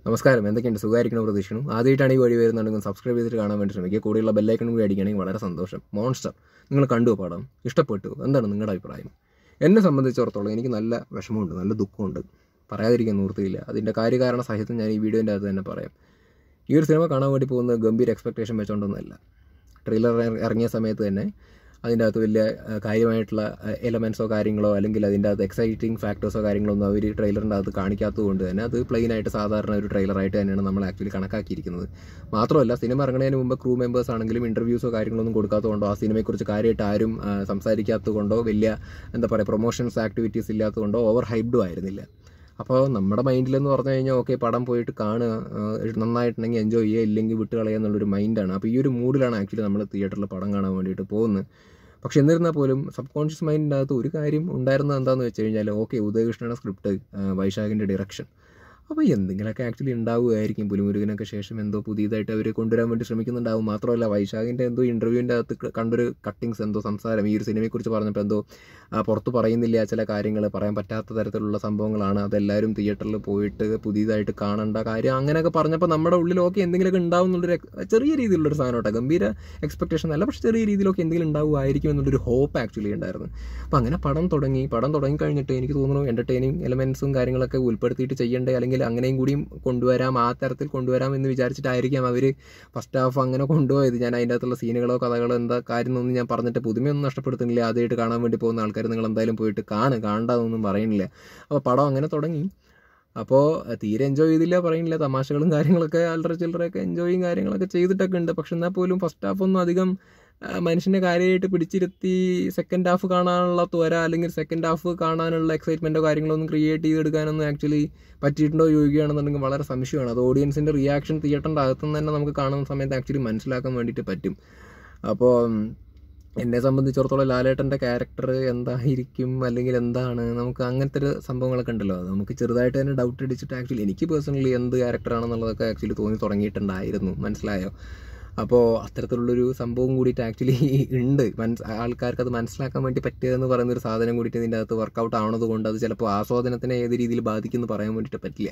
നമസ്കാരം എന്തൊക്കെയുണ്ട് സുഖമായിരിക്കണം പ്രതീക്ഷിക്കണം ആദ്യമായിട്ടാണ് ഈ വഴി വരുന്നുണ്ടെങ്കിൽ സബ്സ്ക്രൈബ് ചെയ്തിട്ട് കാണാൻ വേണ്ടി ശ്രമിക്കുക കൂടെയുള്ള ബെല്ലൈക്കൺ കൂടി അടിക്കുകയാണെങ്കിൽ വളരെ സന്തോഷം മോൺസ്റ്റർ നിങ്ങൾ കണ്ടു പടം ഇഷ്ടപ്പെട്ടു എന്താണ് നിങ്ങളുടെ അഭിപ്രായം എന്നെ സംബന്ധിച്ചിടത്തോളം എനിക്ക് നല്ല വിഷമമുണ്ട് നല്ല ദുഃഖമുണ്ട് പറയാതിരിക്കാൻ നിവൃത്തിയില്ല അതിൻ്റെ കാര്യകാരണ സഹിതം ഞാൻ ഈ വീഡിയോൻ്റെ അകത്ത് തന്നെ പറയാം ഈ ഒരു സിനിമ കാണാൻ വേണ്ടി പോകുന്നത് ഗംഭീര എക്സ്പെക്ടേഷൻ വെച്ചുകൊണ്ടൊന്നുമല്ല ട്രെയിലർ ഇറങ്ങിയ സമയത്ത് തന്നെ അതിൻ്റെ അകത്ത് വലിയ ആ, കാര്യമായിട്ടുള്ള എലമെൻസോ കാര്യങ്ങളോ അല്ലെങ്കിൽ അതിൻ്റെ അകത്ത് എക്സൈറ്റിംഗ് ഫാക്ടേഴ്സോ കാര്യങ്ങളോ ഒന്നും അവർ ട്രെയിലറിൻ്റെ അകത്ത് കാണിക്കാത്തത് കൊണ്ട് തന്നെ അത് പ്ലെയിൻ ആയിട്ട് സാധാരണ ഒരു ട്രെയിലറായിട്ട് തന്നെയാണ് നമ്മൾ ആക്ച്വലി കണക്കാക്കിയിരിക്കുന്നത് മാത്രമല്ല സിനിമ ഇറങ്ങുന്നതിന് മുമ്പ് ക്രൂ മെമ്പേഴ്സ് ആണെങ്കിലും ഇൻ്റർവ്യൂസോ കാര്യങ്ങളൊന്നും കൊടുക്കാത്തതുകൊണ്ടോ ആ സിനിമയെക്കുറിച്ച് കാര്യമായിട്ട് ആരും ആ, സംസാരിക്കാത്തതുകൊണ്ടോ വലിയ എന്താ പറയുക പ്രൊമോഷൻസ് ആക്ടിവിറ്റീസ് ഇല്ലാത്തതുകൊണ്ടോ ഓവർ ഹൈബ്ഡും ആയിരുന്നില്ല അപ്പോൾ നമ്മുടെ മൈൻഡിലെന്ന് പറഞ്ഞു കഴിഞ്ഞാൽ ഓക്കെ പടം പോയിട്ട് കാണുക ആ, നന്നായിട്ടുണ്ടെങ്കിൽ എൻജോയ് ചെയ്യുക ഇല്ലെങ്കിൽ വിട്ട് കളയുക എന്നുള്ളൊരു മൈൻഡാണ് അപ്പോൾ ഈ ഒരു മൂഡിലാണ് ആക്ച്വലി നമ്മൾ തിയേറ്ററിൽ പടം കാണാൻ വേണ്ടിയിട്ട് പോകുന്നത് പക്ഷെ എന്നിരുന്നാൽ പോലും സബ് കോൺഷ്യസ് മൈൻഡിൻ്റെ അകത്ത് ഒരു കാര്യം ഉണ്ടായിരുന്നത് എന്താണെന്ന് വെച്ച് കഴിഞ്ഞാൽ ഓക്കെ ഉദയകൃഷ്ണയുടെ സ്ക്രിപ്റ്റ് വൈശാഖിൻ്റെ ഡിറക്ഷൻ അപ്പോൾ എന്തെങ്കിലുമൊക്കെ ആക്ച്വലി ഉണ്ടാവുമായിരിക്കും പുലിമുരുകനൊക്കെ ശേഷം എന്തോ പുതിയതായിട്ട് അവർ കൊണ്ടുവരാൻ വേണ്ടി ശ്രമിക്കുന്നുണ്ടാവും മാത്രമല്ല വൈശാഖിൻ്റെ എന്തോ ഇൻ്റർവ്യൂവിൻ്റെ അകത്ത് ക- കണ്ടൊരു കട്ടിങ്സ് എന്തോ സംസാരം ഈ ഒരു സിനിമയെക്കുറിച്ച് പറഞ്ഞപ്പോൾ എന്തോ ആ, പുറത്ത് പറയുന്നില്ല ചില കാര്യങ്ങൾ പറയാൻ പറ്റാത്ത തരത്തിലുള്ള സംഭവങ്ങളാണ് അതെല്ലാവരും തിയേറ്ററിൽ പോയിട്ട് പുതിയതായിട്ട് കാണേണ്ട കാര്യം അങ്ങനെയൊക്കെ പറഞ്ഞപ്പോൾ നമ്മുടെ ഉള്ളിൽ ഓക്കെ എന്തെങ്കിലുമൊക്കെ ഉണ്ടാവും എന്നുള്ളൊരു ex- ചെറിയ രീതിയിലുള്ളൊരു സാധനം കേട്ടോ ഗംഭീര എക്സ്പെക്ടേഷൻ അല്ല പക്ഷേ ചെറിയ രീതിയിലൊക്കെ എന്തെങ്കിലും ഉണ്ടാവുമായിരിക്കും എന്നുള്ളൊരു ഹോപ്പ് ആക്ച്വലി ഉണ്ടായിരുന്നു അപ്പോൾ അങ്ങനെ പടം തുടങ്ങി പടം തുടങ്ങി കഴിഞ്ഞിട്ട് എനിക്ക് തോന്നുന്നു എൻ്റർടൈനിങ് എലമെൻസും കാര്യങ്ങളൊക്കെ ഉൾപ്പെടുത്തിയിട്ട് ചെയ്യേണ്ടേ അല്ലെങ്കിൽ അങ്ങനെയും കൂടിയും കൊണ്ടുവരാം ആ തരത്തിൽ കൊണ്ടുവരാം എന്ന് വിചാരിച്ചിട്ടായിരിക്കാം അവർ ഫസ്റ്റ് ഹാഫ് അങ്ങനെ കൊണ്ടുപോയത് ഞാൻ അതിൻ്റെ അകത്തുള്ള സീനുകളോ കഥകളോ എന്താ കാര്യം എന്നൊന്നും ഞാൻ പറഞ്ഞിട്ട് പുതുമയൊന്നും നഷ്ടപ്പെടുത്തുന്നില്ല ആദ്യമായിട്ട് കാണാൻ വേണ്ടി പോകുന്ന ആൾക്കാർ നിങ്ങൾ എന്തായാലും പോയിട്ട് കാണ് കാണണ്ടെന്നൊന്നും പറയുന്നില്ല അപ്പോൾ പടം അങ്ങനെ തുടങ്ങി അപ്പോൾ തീരെ എൻജോയ് ചെയ്തില്ല പറയുന്നില്ല തമാശകളും കാര്യങ്ങളൊക്കെ അല്ലറ ചില്ലറയൊക്കെ എൻജോയും കാര്യങ്ങളൊക്കെ ചെയ്തിട്ടൊക്കെ ഉണ്ട് പക്ഷെ എന്നാൽ പോലും ഫസ്റ്റ് ഹാഫ് ഒന്നും അധികം ആ, മനുഷ്യനെ കാര്യമായിട്ട് പിടിച്ചിരുത്തി സെക്കൻഡ് ഹാഫ് കാണാനുള്ള ത്വര അല്ലെങ്കിൽ സെക്കൻഡ് ഹാഫ് കാണാനുള്ള എക്സൈറ്റ്മെൻറ്റോ കാര്യങ്ങളോ ഒന്നും ക്രിയേറ്റ് ചെയ്തെടുക്കാനൊന്നും ആക്ച്വലി പറ്റിയിട്ടുണ്ടോ ചോദിക്കുകയാണെന്നുണ്ടെങ്കിൽ വളരെ സംശയമാണ് അത് ഓഡിയൻസിൻ്റെ റിയാക്ഷൻ തിയേറ്ററിൻ്റെ അകത്തുനിന്ന് തന്നെ നമുക്ക് കാണുന്ന സമയത്ത് ആക്ച്വലി മനസ്സിലാക്കാൻ വേണ്ടിയിട്ട് പറ്റും അപ്പോൾ ഉം, എന്നെ സംബന്ധിച്ചിടത്തോളം ലാലേട്ടൻ്റെ ക്യാരക്ടർ എന്തായിരിക്കും അല്ലെങ്കിൽ എന്താണ് നമുക്ക് അങ്ങനത്തെ ഒരു സംഭവങ്ങളൊക്കെ ഉണ്ടല്ലോ അത് നമുക്ക് ചെറുതായിട്ട് തന്നെ ഡൗട്ട് അടിച്ചിട്ട് ആക്ച്വലി എനിക്ക് പേഴ്സണലി എന്ത് ക്യാരക്ടറാണെന്നുള്ളതൊക്കെ ആക്ച്വലി തോന്നി തുടങ്ങിയിട്ടുണ്ടായിരുന്നു മനസ്സിലായോ അപ്പോൾ അത്തരത്തിലുള്ളൊരു സംഭവം കൂടിയിട്ട് ആക്ച്വലി ഉണ്ട് മനസ് ആൾക്കാർക്ക് അത് മനസ്സിലാക്കാൻ വേണ്ടി പറ്റിയതെന്ന് പറയുന്ന ഒരു സാധനം കൂടിയിട്ട് ഇതിൻ്റെ അകത്ത് വർക്കൗട്ട് ആവണത് കൊണ്ട് അത് ചിലപ്പോൾ ആസ്വാദനത്തിനെ ഏത് രീതിയിൽ ബാധിക്കുമെന്ന് പറയാൻ വേണ്ടിയിട്ട് പറ്റില്ല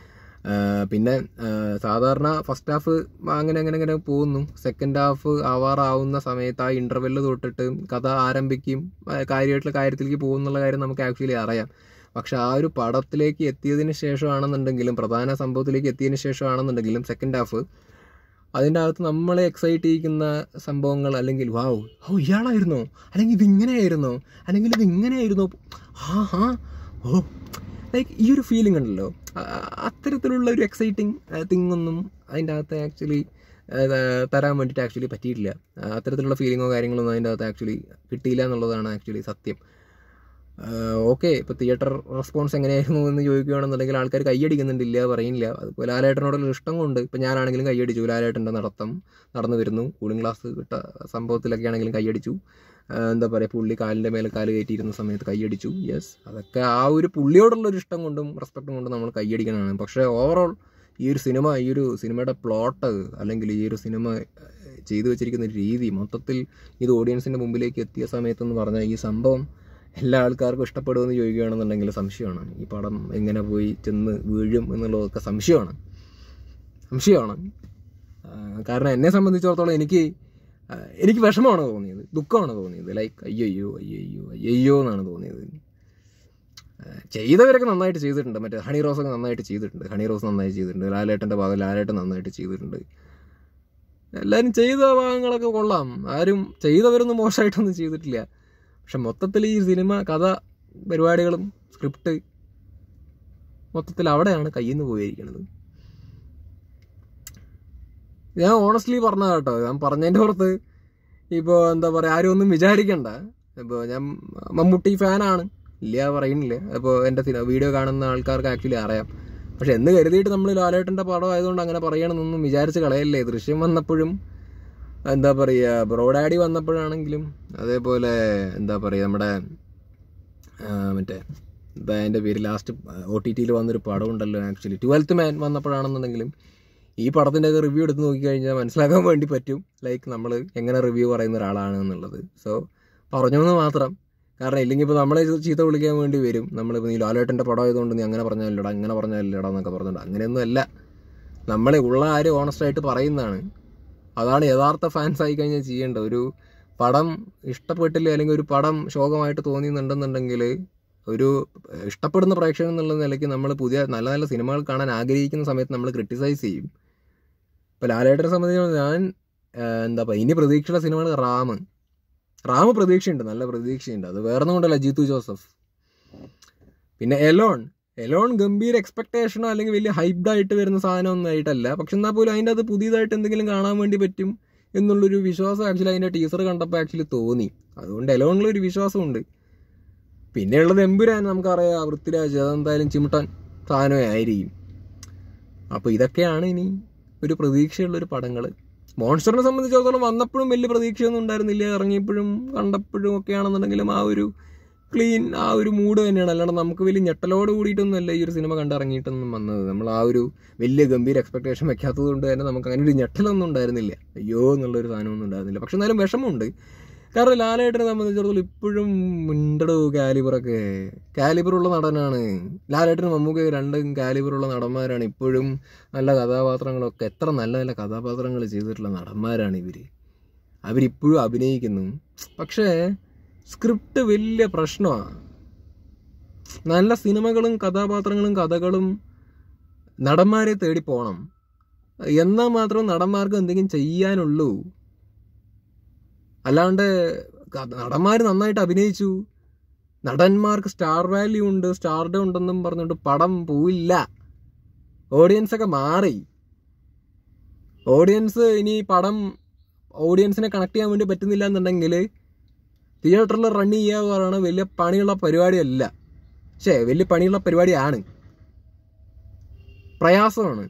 ആ, പിന്നെ ആ, സാധാരണ ഫസ്റ്റ് ഹാഫ് അങ്ങനെ അങ്ങനെ അങ്ങനെ പോകുന്നു സെക്കൻഡ് ഹാഫ് ആവാറാവുന്ന സമയത്ത് ആ ഇൻ്റർവെല്ല് തൊട്ടിട്ട് കഥ ആരംഭിക്കും ആ, കാര്യമായിട്ടുള്ള കാര്യത്തിലേക്ക് പോകുന്നുള്ള കാര്യം നമുക്ക് ആക്ച്വലി അറിയാം പക്ഷെ ആ ഒരു പടത്തിലേക്ക് എത്തിയതിന് ശേഷമാണെന്നുണ്ടെങ്കിലും പ്രധാന സംഭവത്തിലേക്ക് എത്തിയതിന് ശേഷമാണെന്നുണ്ടെങ്കിലും സെക്കൻഡ് ഹാഫ് അതിൻ്റെ അകത്ത് നമ്മളെ എക്സൈറ്റ് ചെയ്യിക്കുന്ന സംഭവങ്ങൾ അല്ലെങ്കിൽ വാവ് ഓ ഇയാളായിരുന്നോ അല്ലെങ്കിൽ ഇത് ഇങ്ങനെയായിരുന്നോ അല്ലെങ്കിൽ ഇത് ഇങ്ങനെയായിരുന്നോ ആ ഹാ ഓ ലൈക്ക് ഈ ഒരു ഫീലിംഗ് ഉണ്ടല്ലോ ആ, അത്തരത്തിലുള്ള ഒരു എക്സൈറ്റിംഗ് തിങ് ഒന്നും അതിൻ്റെ അകത്ത് ആക്ച്വലി തരാൻ വേണ്ടിയിട്ട് ആക്ച്വലി പറ്റിയിട്ടില്ല ആ, അത്തരത്തിലുള്ള ഫീലിങ്ങോ കാര്യങ്ങളൊന്നും അതിൻ്റെ അകത്ത് ആക്ച്വലി കിട്ടിയില്ല എന്നുള്ളതാണ് ആക്ച്വലി സത്യം ഓക്കെ ഇപ്പോൾ തിയേറ്റർ റെസ്പോൺസ് എങ്ങനെയായിരുന്നു എന്ന് ചോദിക്കുകയാണെന്നുണ്ടെങ്കിൽ ആൾക്കാർ കൈയടിക്കുന്നുണ്ടില്ല പറയുന്നില്ല അതുപോലെ ലാലേട്ടനോടുള്ള ഇഷ്ടം കൊണ്ട് ഇപ്പോൾ ഞാനാണെങ്കിലും കൈയടിച്ചു ലാലേട്ടൻ്റെ നടത്തം നടന്നു വരുന്നു കൂളിംഗ് ഗ്ലാസ് കിട്ട സംഭവത്തിലൊക്കെ ആണെങ്കിലും കൈയടിച്ചു ആ, എന്താ പറയുക പുള്ളി കാലിൻ്റെ മേലെ കാല് കയറ്റിയിരുന്ന സമയത്ത് കൈയടിച്ചു യെസ് അതൊക്കെ ആ ഒരു പുള്ളിയോടുള്ള ഒരു ഇഷ്ടം കൊണ്ടും റെസ്പെക്റ്റും കൊണ്ടും നമ്മൾ കൈയടിക്കണതാണ് പക്ഷേ ഓവറോൾ ഈ ഒരു സിനിമ ഈ ഒരു സിനിമയുടെ പ്ലോട്ട് അല്ലെങ്കിൽ ഈ ഒരു സിനിമ ഏഹ്, ചെയ്തു വെച്ചിരിക്കുന്ന രീതി മൊത്തത്തിൽ ഇത് ഓഡിയൻസിൻ്റെ മുമ്പിലേക്ക് എത്തിയ സമയത്തെന്ന് പറഞ്ഞാൽ ഈ സംഭവം എല്ലാ ആൾക്കാർക്കും ഇഷ്ടപ്പെടുമെന്ന് ചോദിക്കുകയാണെന്നുണ്ടെങ്കിൽ സംശയമാണ് ഈ പടം എങ്ങനെ പോയി ചെന്ന് വീഴും എന്നുള്ളതൊക്കെ സംശയമാണ് സംശയമാണ് ആ, കാരണം എന്നെ സംബന്ധിച്ചിടത്തോളം എനിക്ക് ആ, എനിക്ക് വിഷമമാണ് തോന്നിയത് ദുഃഖമാണ് തോന്നിയത് ലൈക്ക് അയ്യോ അയ്യോ അയ്യോ എന്നാണ് തോന്നിയത് ആ, ചെയ്തവരൊക്കെ നന്നായിട്ട് ചെയ്തിട്ടുണ്ട് മറ്റേ ഹണി റോസ് ഒക്കെ നന്നായിട്ട് ചെയ്തിട്ടുണ്ട് ഹണി റോസ് നന്നായി ചെയ്തിട്ടുണ്ട് ലാലേട്ടൻ്റെ ഭാഗം ലാലേട്ടൻ നന്നായിട്ട് ചെയ്തിട്ടുണ്ട് എല്ലാവരും ചെയ്ത ഭാഗങ്ങളൊക്കെ കൊള്ളാം ആരും ചെയ്തവരൊന്നും മോശമായിട്ടൊന്നും ചെയ്തിട്ടില്ല പക്ഷെ മൊത്തത്തിൽ ഈ സിനിമ കഥ പരിപാടികളും സ്ക്രിപ്റ്റ് മൊത്തത്തിൽ അവിടെയാണ് കയ്യിൽ നിന്ന് പോയിരിക്കുന്നത് ഞാൻ ഓണസ്റ്റ്ലി പറഞ്ഞ കേട്ടോ ഞാൻ പറഞ്ഞതിൻ്റെ പുറത്ത് ഇപ്പോൾ എന്താ പറയുക ആരും ഒന്നും വിചാരിക്കണ്ട ഇപ്പോൾ ഞാൻ മമ്മൂട്ടി ഫാനാണ് ഇല്ല പറയുന്നില്ല അപ്പോൾ എൻ്റെ വീഡിയോ കാണുന്ന ആൾക്കാർക്ക് ആക്ച്വലി അറിയാം പക്ഷെ എന്ന് കരുതിയിട്ട് നമ്മൾ ലാലേട്ടൻ്റെ പടം ആയതുകൊണ്ട് അങ്ങനെ പറയണമെന്നൊന്നും വിചാരിച്ച് കളയല്ലേ ദൃശ്യം വന്നപ്പോഴും എന്താ പറയുക ബ്രോഡാഡി വന്നപ്പോഴാണെങ്കിലും അതേപോലെ എന്താ പറയുക നമ്മുടെ ആ, മറ്റേ എന്താ അതിൻ്റെ പേര് ലാസ്റ്റ് ഒ ടി ടിയിൽ വന്നൊരു പടം ഉണ്ടല്ലോ ആക്ച്വലി ട്വൽത്ത് മാൻ വന്നപ്പോഴാണെന്നുണ്ടെങ്കിലും ഈ പടത്തിൻ്റെ ഒക്കെ റിവ്യൂ എടുത്ത് നോക്കിക്കഴിഞ്ഞാൽ മനസ്സിലാക്കാൻ വേണ്ടി പറ്റും ലൈക്ക് നമ്മൾ എങ്ങനെ റിവ്യൂ പറയുന്ന ഒരാളാണ് എന്നുള്ളത് സോ പറഞ്ഞു എന്ന് മാത്രം കാരണം ഇല്ലെങ്കിൽ ഇപ്പോൾ നമ്മളെ ചീ- ചീത്ത വിളിക്കാൻ വേണ്ടി വരും നമ്മളിപ്പോൾ നീ ലാലേട്ടൻ്റെ പടം ആയതുകൊണ്ട് നീ അങ്ങനെ പറഞ്ഞാലല്ലടാ അങ്ങനെ പറഞ്ഞാലല്ലടാ എന്നൊക്കെ പറഞ്ഞിട്ടുണ്ട് അങ്ങനെയൊന്നും അല്ല നമ്മൾ ഉള്ള ആരും ഓണസ്റ്റായിട്ട് പറയുന്നതാണ് അതാണ് യഥാർത്ഥ ഫാൻസ് ആയി കഴിഞ്ഞാൽ ചെയ്യേണ്ടത് ഒരു പടം ഇഷ്ടപ്പെട്ടില്ല അല്ലെങ്കിൽ ഒരു പടം ശോകമായിട്ട് തോന്നിയെന്നുണ്ടെന്നുണ്ടെങ്കിൽ ഒരു ഇഷ്ടപ്പെടുന്ന പ്രേക്ഷകൻ എന്നുള്ള നിലയ്ക്ക് നമ്മൾ പുതിയ നല്ല നല്ല സിനിമകൾ കാണാൻ ആഗ്രഹിക്കുന്ന സമയത്ത് നമ്മൾ ക്രിട്ടിസൈസ് ചെയ്യും ഇപ്പോൾ ലാലേട്ടനെ സംബന്ധിച്ച് ഞാൻ ഏഹ്, എന്താ പറയുക ഇനി പ്രതീക്ഷയുള്ള സിനിമകൾ റാം റാം പ്രതീക്ഷയുണ്ട് നല്ല പ്രതീക്ഷയുണ്ട് അത് വേറെ ഒന്നും കൊണ്ടല്ല ജീത്തു ജോസഫ് പിന്നെ എലോൺ എലോൺ ഗംഭീര എക്സ്പെക്ടേഷനോ അല്ലെങ്കിൽ വലിയ ഹൈബ്ഡ് ആയിട്ട് വരുന്ന സാധനമൊന്നും ആയിട്ടല്ല പക്ഷെ എന്നാൽ പോലും അതിൻ്റെ അത് പുതിയതായിട്ട് എന്തെങ്കിലും കാണാൻ വേണ്ടി പറ്റും എന്നുള്ളൊരു വിശ്വാസം ആക്ച്വലി അതിൻ്റെ ടീച്ചർ കണ്ടപ്പോൾ ആക്ച്വലി തോന്നി അതുകൊണ്ട് എലോണിലൊരു വിശ്വാസമുണ്ട് പിന്നെയുള്ളത് എമ്പുരാൻ നമുക്കറിയാം പൃഥ്വിരാജ് അതെന്തായാലും ചിമിട്ടാൻ സാധനമേ ആയിരിക്കും അപ്പോൾ ഇതൊക്കെയാണ് ഇനി ഒരു പ്രതീക്ഷയുള്ളൊരു പടങ്ങൾ മോൺസ്റ്ററിനെ സംബന്ധിച്ചിടത്തോളം വന്നപ്പോഴും വലിയ പ്രതീക്ഷയൊന്നും ഉണ്ടായിരുന്നില്ല ഇറങ്ങിയപ്പോഴും കണ്ടപ്പോഴും ഒക്കെ ആണെന്നുണ്ടെങ്കിലും ആ ഒരു ക്ലീൻ ആ ഒരു മൂഡ് തന്നെയാണ് അല്ലാണ്ട് നമുക്ക് വലിയ ഞെട്ടലോട് കൂടിയിട്ടൊന്നുമല്ല ഈ ഒരു സിനിമ കണ്ടിറങ്ങിയിട്ടൊന്നും വന്നത് നമ്മൾ ആ ഒരു വലിയ ഗംഭീര എക്സ്പെക്ടേഷൻ വെക്കാത്തത് കൊണ്ട് തന്നെ നമുക്ക് അങ്ങനെ ഒരു ഞെട്ടലൊന്നും ഉണ്ടായിരുന്നില്ല അയ്യോ എന്നുള്ളൊരു സാധനമൊന്നും ഉണ്ടായിരുന്നില്ല പക്ഷെ എന്നാലും വിഷമമുണ്ട് കാരണം ലാലേട്ടനെ സംബന്ധിച്ചിടത്തോളം ഇപ്പോഴും മിണ്ടടോ കാലിബറൊക്കെ കാലിബറുള്ള നടനാണ് ലാലേട്ടനും മമ്മൂക്ക രണ്ടും കാലിബറുള്ള നടന്മാരാണ് ഇപ്പോഴും നല്ല കഥാപാത്രങ്ങളൊക്കെ എത്ര നല്ല നല്ല കഥാപാത്രങ്ങൾ ചെയ്തിട്ടുള്ള നടന്മാരാണ് ഇവർ അവരിപ്പോഴും അഭിനയിക്കുന്നു പക്ഷേ സ്ക്രിപ്റ്റ് വലിയ പ്രശ്നമാണ് നല്ല സിനിമകളും കഥാപാത്രങ്ങളും കഥകളും നടന്മാരെ തേടി പോകണം എന്നാൽ മാത്രം നടന്മാർക്ക് എന്തെങ്കിലും ചെയ്യാനുള്ളൂ അല്ലാണ്ട് നടന്മാർ നന്നായിട്ട് അഭിനയിച്ചു നടന്മാർക്ക് സ്റ്റാർ വാല്യൂ ഉണ്ട് സ്റ്റാർഡം ഉണ്ടെന്നും പറഞ്ഞുകൊണ്ട് പടം പോയില്ല ഓഡിയൻസ് ഒക്കെ മാറി ഓഡിയൻസ് ഇനി പടം ഓഡിയൻസിനെ കണക്ട് ചെയ്യാൻ വേണ്ടി പറ്റുന്നില്ല എന്നുണ്ടെങ്കിൽ തിയേറ്ററിൽ റൺ ചെയ്യുക എന്ന് പറയുന്നത് വലിയ പണിയുള്ള പരിപാടിയല്ല പക്ഷേ വലിയ പണിയുള്ള പരിപാടിയാണ് പ്രയാസമാണ്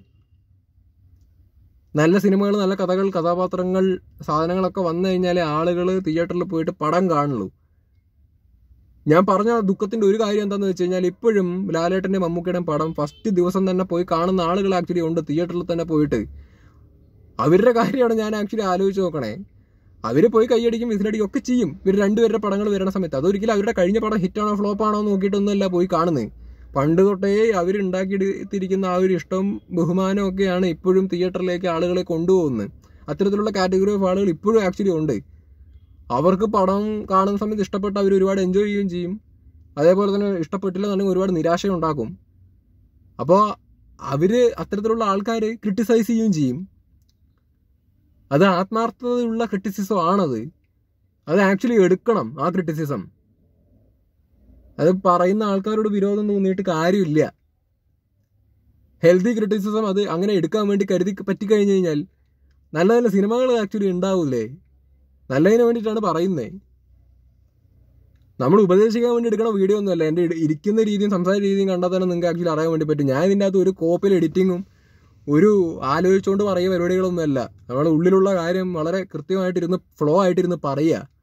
നല്ല സിനിമകൾ നല്ല കഥകൾ കഥാപാത്രങ്ങൾ സാധനങ്ങളൊക്കെ വന്നു കഴിഞ്ഞാൽ ആളുകൾ തിയേറ്ററിൽ പോയിട്ട് പടം കാണുള്ളൂ ഞാൻ പറഞ്ഞ ദുഃഖത്തിന്റെ ഒരു കാര്യം എന്താണെന്ന് വെച്ച് കഴിഞ്ഞാൽ ഇപ്പോഴും ലാലേട്ടൻ്റെ മമ്മൂക്കയുടെയും പടം ഫസ്റ്റ് ദിവസം തന്നെ പോയി കാണുന്ന ആളുകൾ ആക്ച്വലി ഉണ്ട് തിയേറ്ററിൽ തന്നെ പോയിട്ട് അവരുടെ കാര്യമാണ് ഞാൻ ആക്ച്വലി ആലോചിച്ച് നോക്കണേ അവർ പോയി കൈയടിക്കും വിസിലടിക്കും ഒക്കെ ചെയ്യും ഇവർ രണ്ടുപേരുടെ പടങ്ങൾ വരുന്ന സമയത്ത് അതൊരിക്കലും അവരുടെ കഴിഞ്ഞ പടം ഹിറ്റാണോ ഫ്ലോപ്പാണോ എന്ന് നോക്കിയിട്ടൊന്നുമല്ല പോയി കാണുന്നത് പണ്ട് തൊട്ടേ അവരുണ്ടാക്കിയെടുത്തിരിക്കുന്ന ആ ഒരു ഇഷ്ടവും ബഹുമാനവും ഒക്കെയാണ് ഇപ്പോഴും തിയേറ്ററിലേക്ക് ആളുകളെ കൊണ്ടുപോകുന്നത് അത്തരത്തിലുള്ള കാറ്റഗറി ഓഫ് ആളുകൾ ഇപ്പോഴും ആക്ച്വലി ഉണ്ട് അവർക്ക് പടം കാണുന്ന സമയത്ത് ഇഷ്ടപ്പെട്ട് അവർ ഒരുപാട് എൻജോയ് ചെയ്യുകയും ചെയ്യും അതേപോലെ തന്നെ ഇഷ്ടപ്പെട്ടില്ല എന്നുണ്ടെങ്കിൽ ഒരുപാട് നിരാശ ഉണ്ടാക്കും അപ്പോൾ അവർ അത്തരത്തിലുള്ള ആൾക്കാർ ക്രിട്ടിസൈസ് ചെയ്യുകയും ചെയ്യും അത് ആത്മാർത്ഥതയുള്ള ക്രിറ്റിസിസം ആണത് അത് ആക്ച്വലി എടുക്കണം ആ ക്രിറ്റിസിസം അത് പറയുന്ന ആൾക്കാരോട് വിരോധം തോന്നിയിട്ട് കാര്യമില്ല ഹെൽത്തി ക്രിറ്റിസിസം അത് അങ്ങനെ എടുക്കാൻ വേണ്ടി കരുതി പറ്റിക്കഴിഞ്ഞ് കഴിഞ്ഞാൽ നല്ല നല്ല സിനിമകൾ ആക്ച്വലി ഉണ്ടാവില്ലേ നല്ലതിന് വേണ്ടിയിട്ടാണ് പറയുന്നത് നമ്മൾ ഉപദേശിക്കാൻ വേണ്ടി എടുക്കണ വീഡിയോ ഒന്നുമല്ല എൻ്റെ ഇട- ഇരിക്കുന്ന രീതിയും സംസാര രീതിയും കണ്ടാൽ തന്നെ നിങ്ങൾക്ക് ആക്ച്വലി അറിയാൻ വേണ്ടി പറ്റും ഞാൻ ഇതിൻ്റെ അകത്ത് ഒരു കോപ്പിൽ എഡിറ്റിങ്ങും ഒരു ആലോചിച്ചുകൊണ്ട് പറയുക പരിപാടികളൊന്നുമല്ല നമ്മുടെ ഉള്ളിലുള്ള കാര്യം വളരെ കൃത്യമായിട്ടിരുന്ന് ഫ്ലോ ആയിട്ടിരുന്ന് പറയുക